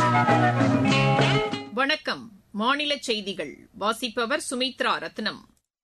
வணக்கம் மாநில செய்திகள் வாசிப்பவர் சுமித்ரா ரத்னம்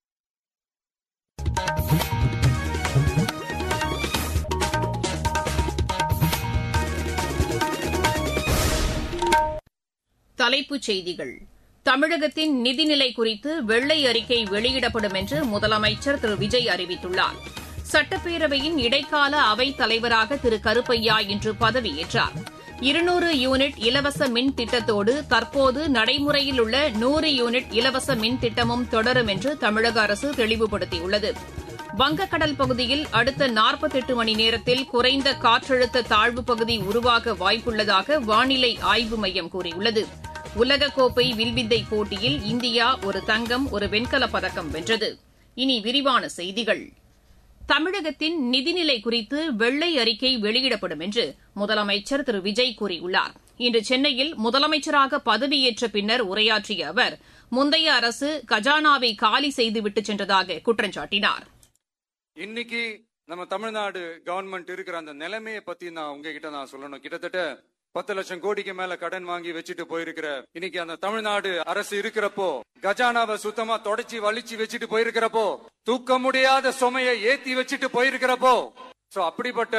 தலைப்புச் செய்திகள் தமிழகத்தின் நிதிநிலை குறித்து வெள்ளை அறிக்கை வெளியிடப்படும் என்று முதலமைச்சர் திரு விஜய் அறிவித்துள்ளார் சட்டப்பேரவையின் இடைக்கால அவைத் தலைவராக திரு கருப்பையா இன்று பதவியேற்றார் இருநூறு யூனிட் இலவச மின் திட்டத்தோடு தற்போது நடைமுறையில் உள்ள நூறு யூனிட் இலவச மின் திட்டமும் தொடரும் என்று தமிழக அரசு தெளிவுபடுத்தியுள்ளது வங்கக்கடல் பகுதியில் அடுத்த நாற்பத்தெட்டு மணி நேரத்தில் குறைந்த காற்றழுத்த தாழ்வுப் பகுதி உருவாக வாய்ப்புள்ளதாக வானிலை ஆய்வு மையம் கூறியுள்ளது உலகக்கோப்பை வில்வித்தை போட்டியில் இந்தியா ஒரு தங்கம் ஒரு வெண்கலப் பதக்கம் வென்றது இனி விரிவான செய்திகள் தமிழகத்தின் நிதிநிலை குறித்து வெள்ளை அறிக்கை வெளியிடப்படும் என்று முதலமைச்சர் திரு விஜய் கூறியுள்ளார் இன்று சென்னையில் முதலமைச்சராக பதவியேற்ற பின்னர் உரையாற்றிய அவர் முந்தைய அரசு கஜானாவை காலி செய்துவிட்டு சென்றதாக குற்றம் சாட்டினார் இன்னைக்கு நம்ம தமிழ்நாடு கவர்மெண்ட் இருக்கிற அந்த நிலைமையை பத்தி நான் உங்ககிட்ட நான் சொல்லணும் கிட்டத்தட்ட பத்து லட்சம் கோடிக்கு மேல கடன் வாங்கி வச்சுட்டு போயிருக்கிற இன்னைக்கு அந்த தமிழ்நாடு அரசு இருக்கிறப்போ கஜானாவை சுத்தமா தொடச்சி வலிச்சு வச்சுட்டு போயிருக்கிறப்போ தூக்க முடியாத சுமையை ஏத்தி வச்சுட்டு போயிருக்கிறப்போ சோ அப்படிப்பட்ட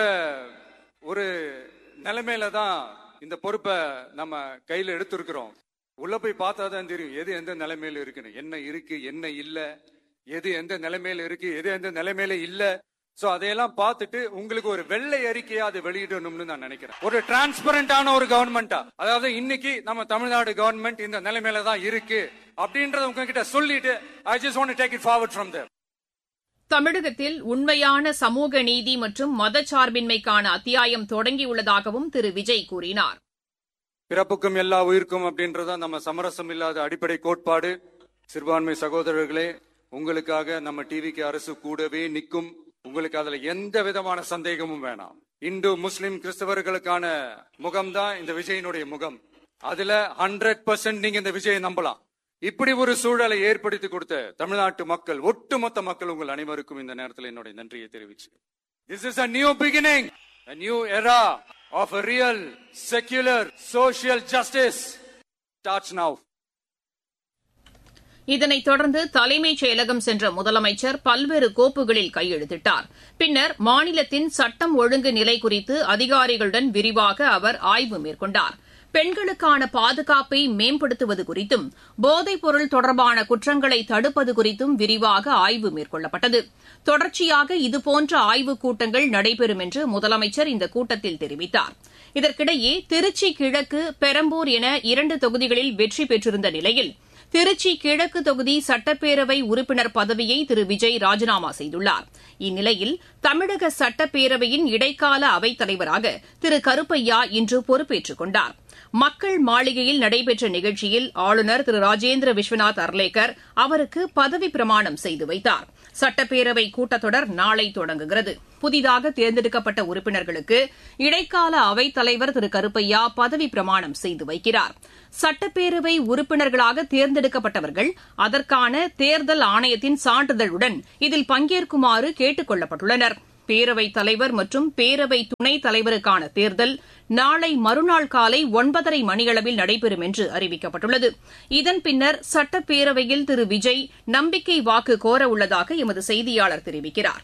ஒரு நிலைமையில தான் இந்த பொறுப்பை நம்ம கையில எடுத்திருக்கிறோம் உள்ள போய் பார்த்தா தான் தெரியும் எது எந்த நிலைமையில இருக்குன்னு என்ன இருக்கு என்ன இல்ல எது எந்த நிலைமையில இருக்கு எது எந்த நிலைமையில இல்ல சோ அதையெல்லாம் பார்த்துட்டு உங்களுக்கு ஒரு வெள்ளை அறிக்கையா அதை வெளியிடணும்னு நான் நினைக்கிறேன் ஒரு டிரான்ஸ்பரண்டான ஒரு கவர்மெண்டா அதாவது இன்னைக்கு நம்ம தமிழ்நாடு கவர்மெண்ட் இந்த நிலைமையில தான் இருக்கு அப்படின்றத உங்ககிட்ட சொல்லிட்டு I just want take it forward from there தமிழகத்தில் உண்மையான சமூக நீதி மற்றும் மதச்சார்பின்மைக்கான அத்தியாயம் தொடங்கியுள்ளதாகவும் திரு விஜய் கூறினார் பிறப்புக்கும் எல்லா உயிருக்கும் அப்படின்றத நம்ம சமரசம் இல்லாத அடிப்படை கோட்பாடு சிறுபான்மை சகோதரர்களே உங்களுக்காக நம்ம டிவிக்கு அரசு கூடவே நிற்கும் உங்களுக்கு அதுல எந்த விதமான சந்தேகமும் வேணாம் இந்து முஸ்லிம் கிறிஸ்தவர்களுக்கான முகம் தான் இந்த விஜயனுடைய முகம் அதுல ஹண்ட்ரட் பர்சன்ட் நீங்க இந்த விஜயை நம்பலாம் இப்படி ஒரு சூழலை ஏற்படுத்தி கொடுத்த தமிழ்நாட்டு மக்கள் ஒட்டுமொத்த மக்கள் உங்கள் அனைவருக்கும் இந்த நேரத்தில் என்னுடைய நன்றியை தெரிவிச்சு this is a new beginning a new era of a real secular social justice starts now இதனைத் தொடர்ந்து தலைமைச் செயலகம் சென்ற முதலமைச்சர் பல்வேறு கோப்புகளில் கையெழுத்திட்டார் பின்னர் மாநிலத்தின் சட்டம் ஒழுங்கு நிலை குறித்து அதிகாரிகளுடன் விரிவாக அவர் ஆய்வு மேற்கொண்டார் பெண்களுக்கான பாதுகாப்பை மேம்படுத்துவது குறித்தும் போதைப் பொருள் தொடர்பான குற்றங்களை தடுப்பது குறித்தும் விரிவாக ஆய்வு மேற்கொள்ளப்பட்டது தொடர்ச்சியாக இதுபோன்ற ஆய்வுக் கூட்டங்கள் நடைபெறும் என்று முதலமைச்சர் இந்த கூட்டத்தில் தெரிவித்தார் இதற்கிடையே திருச்சி கிழக்கு பெரம்பூர் என இரண்டு தொகுதிகளில் வெற்றி பெற்றிருந்த நிலையில் திருச்சி கிழக்கு தொகுதி சட்டப்பேரவை உறுப்பினர் பதவியை திரு விஜய் ராஜினாமா செய்துள்ளார் இந்நிலையில் தமிழக சட்டப்பேரவையின் இடைக்கால அவைத் தலைவராக திரு கருப்பையா இன்று பொறுப்பேற்றுக் கொண்டார் மக்கள் மாளிகையில் நடைபெற்ற நிகழ்ச்சியில் ஆளுநர் திரு ராஜேந்திர விஸ்வநாத் அர்லேக்கர் அவருக்கு பதவி பிரமாணம் செய்து வைத்தார் சட்டப்பேரவை கூட்டத்தொடர் நாளை தொடங்குகிறது புதிதாக தேர்ந்தெடுக்கப்பட்ட உறுப்பினர்களுக்கு இடைக்கால அவைத் தலைவர் திரு கருப்பையா பதவி பிரமாணம் செய்து வைக்கிறார் சட்டப்பேரவை உறுப்பினர்களாக தேர்ந்தெடுக்கப்பட்டவர்கள் அதற்கான தேர்தல் ஆணையத்தின் சான்றிதழுடன் இதில் பங்கேற்குமாறு கேட்டுக் கொள்ளப்பட்டுள்ளனர் பேரவைத் தலைவர் மற்றும் பேரவை துணைத் தலைவருக்கான தேர்தல் நாளை மறுநாள் காலை ஒன்பதரை மணியளவில் நடைபெறும் என்று அறிவிக்கப்பட்டுள்ளது இதன் பின்னர் சட்டப்பேரவையில் திரு விஜய் நம்பிக்கை வாக்கு கோர உள்ளதாக எமது செய்தியாளர் தெரிவிக்கிறார்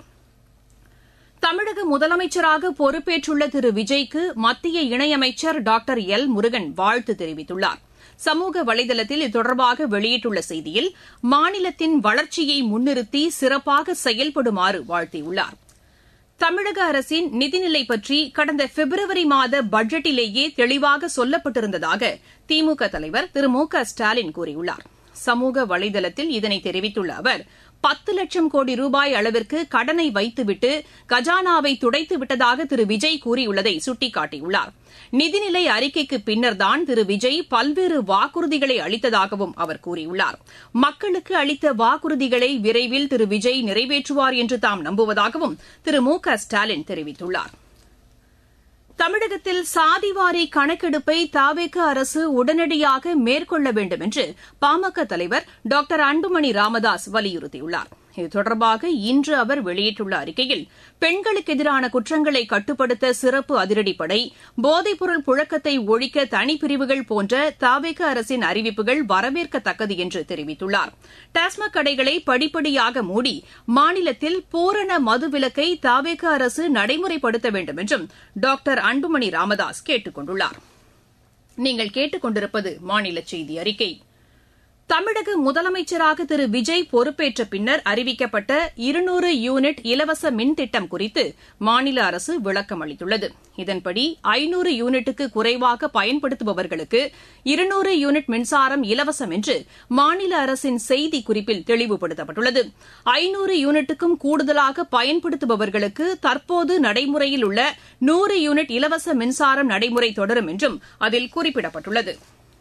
தமிழக முதலமைச்சராக பொறுப்பேற்றுள்ள திரு விஜய்க்கு மத்திய இணையமைச்சர் டாக்டர் எல் முருகன் வாழ்த்து தெரிவித்துள்ளார் சமூக வலைதளத்தில் இது தொடர்பாக வெளியிட்டுள்ள செய்தியில் மாநிலத்தின் வளர்ச்சியை முன்னிறுத்தி சிறப்பாக செயல்படுமாறு வாழ்த்தியுள்ளார் தமிழக அரசின் நிதிநிலை பற்றி கடந்த பிப்ரவரி மாத பட்ஜெட்டிலேயே தெளிவாக சொல்லப்பட்டிருந்ததாக திமுக தலைவர் திரு மு க ஸ்டாலின் கூறியுள்ளார் சமூக வலைதளத்தில் இதனை தெரிவித்துள்ள அவர் பத்து லட்சம் கோடி ரூபாய் அளவிற்கு கடனை வைத்துவிட்டு கஜானாவை துடைத்து விட்டதாக திரு விஜய் கூறியுள்ளதை சுட்டிக்காட்டியுள்ளார் நிதிநிலை அறிக்கைக்கு பின்னர்தான் திரு விஜய் பல்வேறு வாக்குறுதிகளை அளித்ததாகவும் அவர் கூறியுள்ளார் மக்களுக்கு அளித்த வாக்குறுதிகளை விரைவில் திரு விஜய் நிறைவேற்றுவார் என்று தாம் நம்புவதாகவும் திரு மு க ஸ்டாலின் தெரிவித்துள்ளார் தமிழகத்தில் சாதிவாரி கணக்கெடுப்பை தாவேக அரசு உடனடியாக மேற்கொள்ள வேண்டும் என்று பாமக தலைவர் டாக்டர் அன்புமணி ராமதாஸ் வலியுறுத்தியுள்ளார் இது தொடர்பாக இன்று அவர் வெளியிட்டுள்ள அறிக்கையில் பெண்களுக்கு எதிரான குற்றங்களை கட்டுப்படுத்த சிறப்பு அதிரடிப்படை போதைப்பொருள் புழக்கத்தை ஒழிக்க தனிப்பிரிவுகள் போன்ற தாவேக அரசின் அறிவிப்புகள் வரவேற்கத்தக்கது என்று தெரிவித்துள்ளார் டாஸ்மாக் கடைகளை படிப்படியாக மூடி மாநிலத்தில் பூரண மதுவிலக்கை தாவேக அரசு நடைமுறைப்படுத்த வேண்டும் என்றும் டாக்டர் அன்புமணி ராமதாஸ் கேட்டுக் கொண்டுள்ளார் நீங்கள் கேட்டுக் கொண்டிருப்பது மாநில செய்தி அறிக்கை தமிழக முதலமைச்சராக திரு விஜய் பொறுப்பேற்ற பின்னர் அறிவிக்கப்பட்ட இருநூறு யூனிட் இலவச மின் திட்டம் குறித்து மாநில அரசு விளக்கம் அளித்துள்ளது இதன்படி ஐநூறு யூனிட்டுக்கு குறைவாக பயன்படுத்துபவர்களுக்கு இருநூறு யூனிட் மின்சாரம் இலவசம் என்று மாநில அரசின் செய்திக்குறிப்பில் தெளிவுபடுத்தப்பட்டுள்ளது ஐநூறு யூனிட்டுக்கும் கூடுதலாக பயன்படுத்துபவர்களுக்கு தற்போது நடைமுறையில் உள்ள நூறு யூனிட் இலவச மின்சாரம் நடைமுறை தொடரும் என்றும் அதில் குறிப்பிடப்பட்டுள்ளது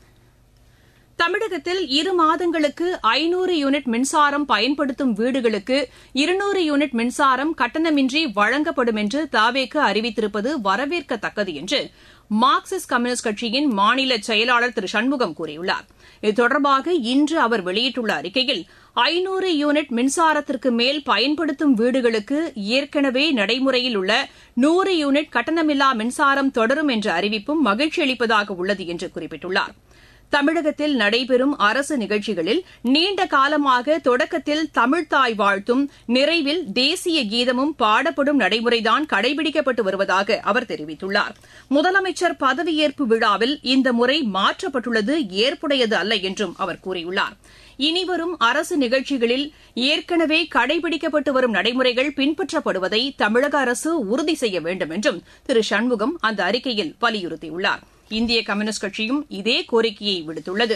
தமிழகத்தில் இரு மாதங்களுக்கு ஐநூறு யூனிட் மின்சாரம் பயன்படுத்தும் வீடுகளுக்கு இருநூறு யூனிட் மின்சாரம் கட்டணமின்றி வழங்கப்படும் என்று தாவேக்கு அறிவித்திருப்பது வரவேற்கத்தக்கது என்று மார்க்சிஸ்ட் கம்யூனிஸ்ட் கட்சியின் மாநில செயலாளர் திரு சண்முகம் கூறியுள்ளார் இது தொடர்பாக இன்று அவர் வெளியிட்டுள்ள அறிக்கையில் ஐநூறு யூனிட் மின்சாரத்திற்கு மேல் பயன்படுத்தும் வீடுகளுக்கு ஏற்கனவே நடைமுறையில் உள்ள நூறு யூனிட் கட்டணமில்லா மின்சாரம் தொடரும் என்ற அறிவிப்பும் மகிழ்ச்சி அளிப்பதாக உள்ளது என்று குறிப்பிட்டுள்ளாா் தமிழகத்தில் நடைபெறும் அரசு நிகழ்ச்சிகளில் நீண்ட காலமாக தொடக்கத்தில் தமிழ்தாய் வாழ்த்தும் நிறைவில் தேசிய கீதமும் பாடப்படும் நடைமுறைதான் கடைபிடிக்கப்பட்டு வருவதாக அவர் தெரிவித்துள்ளார் முதலமைச்சர் பதவியேற்பு விழாவில் இந்த முறை மாற்றப்பட்டுள்ளது ஏற்புடையது அல்ல என்றும் அவர் கூறியுள்ளார் இனிவரும் அரசு நிகழ்ச்சிகளில் ஏற்கனவே கடைபிடிக்கப்பட்டு வரும் நடைமுறைகள் பின்பற்றப்படுவதை தமிழக அரசு உறுதி செய்ய வேண்டும் என்றும் திரு சண்முகம் அந்த அறிக்கையில் வலியுறுத்தியுள்ளார் இந்திய கம்யூனிஸ்ட் கட்சியும் இதே கோரிக்கையை விடுத்துள்ளது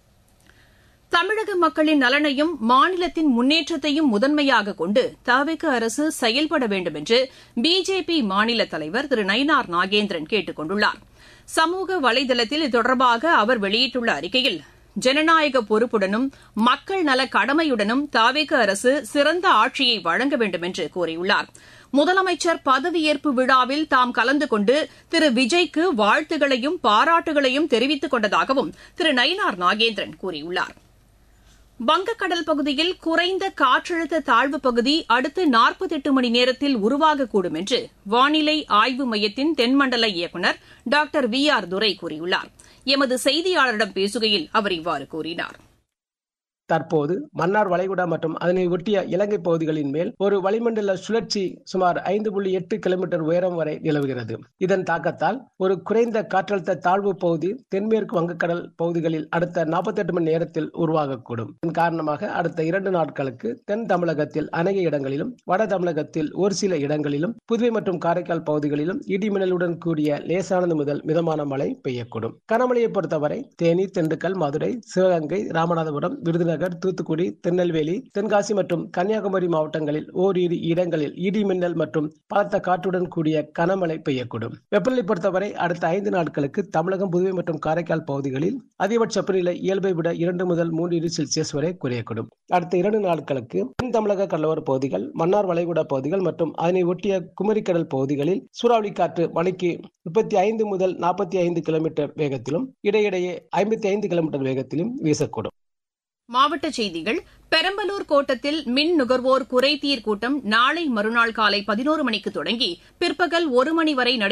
தமிழக மக்களின் நலனையும் மாநிலத்தின் முன்னேற்றத்தையும் முதன்மையாக கொண்டு தவிக அரசு செயல்பட வேண்டும் என்று பிஜேபி மாநில தலைவர் திரு நயினார் நாகேந்திரன் கேட்டுக் கொண்டுள்ளார் சமூக வலைதளத்தில் இது தொடர்பாக அவர் வெளியிட்டுள்ள அறிக்கையில் ஜனநாயக பொறுப்புடனும் மக்கள் நல கடமையுடனும் தாவேக அரசு சிறந்த ஆட்சியை வழங்க வேண்டும் என்று கூறியுள்ளார் முதலமைச்சர் பதவியேற்பு விழாவில் தாம் கலந்து கொண்டு திரு விஜய்க்கு வாழ்த்துகளையும் பாராட்டுகளையும் தெரிவித்துக் கொண்டதாகவும் திரு நயினார் நாகேந்திரன் கூறியுள்ளார் வங்கக்கடல் பகுதியில் குறைந்த காற்றழுத்த தாழ்வு பகுதி அடுத்த நாற்பத்தெட்டு மணி நேரத்தில் உருவாகக்கூடும் என்று வானிலை ஆய்வு மையத்தின் தென்மண்டல இயக்குநர் டாக்டர் வி ஆர் துரை கூறியுள்ளார் எமது செய்தியாளரிடம் பேசுகையில் அவர் இவ்வாறு கூறினார் தற்போது மன்னார் வளைகுடா மற்றும் அதனை ஒட்டிய இலங்கை பகுதிகளின் மேல் ஒரு வளிமண்டல சுழற்சி சுமார் ஐந்து புள்ளி எட்டு கிலோமீட்டர் உயரம் வரை நிலவுகிறது இதன் தாக்கத்தால் ஒரு குறைந்த காற்றழுத்த தாழ்வு பகுதி தென்மேற்கு வங்கக்கடல் பகுதிகளில் அடுத்த நாற்பத்தி எட்டு மணி நேரத்தில் உருவாகக்கூடும் இதன் காரணமாக அடுத்த இரண்டு நாட்களுக்கு தென் தமிழகத்தில் அநேக இடங்களிலும் வட தமிழகத்தில் ஒரு சில இடங்களிலும் புதுவை மற்றும் காரைக்கால் பகுதிகளிலும் இடிமின்னலுடன் கூடிய லேசானது முதல் மிதமான மழை பெய்யக்கூடும் கனமழையை பொறுத்தவரை தேனி திண்டுக்கல் மதுரை சிவகங்கை ராமநாதபுரம் விருதுநகர் விருதுநகர் தூத்துக்குடி திருநெல்வேலி தென்காசி மற்றும் கன்னியாகுமரி மாவட்டங்களில் ஓரிரு இடங்களில் இடி மின்னல் மற்றும் பலத்த காற்றுடன் கூடிய கனமழை பெய்யக்கூடும் வெப்பநிலை பொறுத்தவரை அடுத்த ஐந்து நாட்களுக்கு தமிழகம் புதுவை மற்றும் காரைக்கால் பகுதிகளில் அதிகபட்ச வெப்பநிலை இயல்பை விட இரண்டு முதல் மூன்று டிகிரி செல்சியஸ் வரை குறையக்கூடும் அடுத்த இரண்டு நாட்களுக்கு தென் தமிழக கடலோர பகுதிகள் மன்னார் வளைகுடா பகுதிகள் மற்றும் அதனை ஒட்டிய குமரிக்கடல் பகுதிகளில் சூறாவளி காற்று மணிக்கு முப்பத்தி ஐந்து முதல் நாற்பத்தி ஐந்து கிலோமீட்டர் வேகத்திலும் இடையிடையே ஐம்பத்தி ஐந்து கிலோமீட்டர் வேகத்திலும் வீசக்கூடும் மாவட்ட செய்திகள் பெரம்பலூர் கோட்டத்தில் மின் நுகர்வோர் குறைதீர் கூட்டம் நாளை மறுநாள் காலை பதினோரு மணிக்கு தொடங்கி பிற்பகல் ஒரு மணி வரை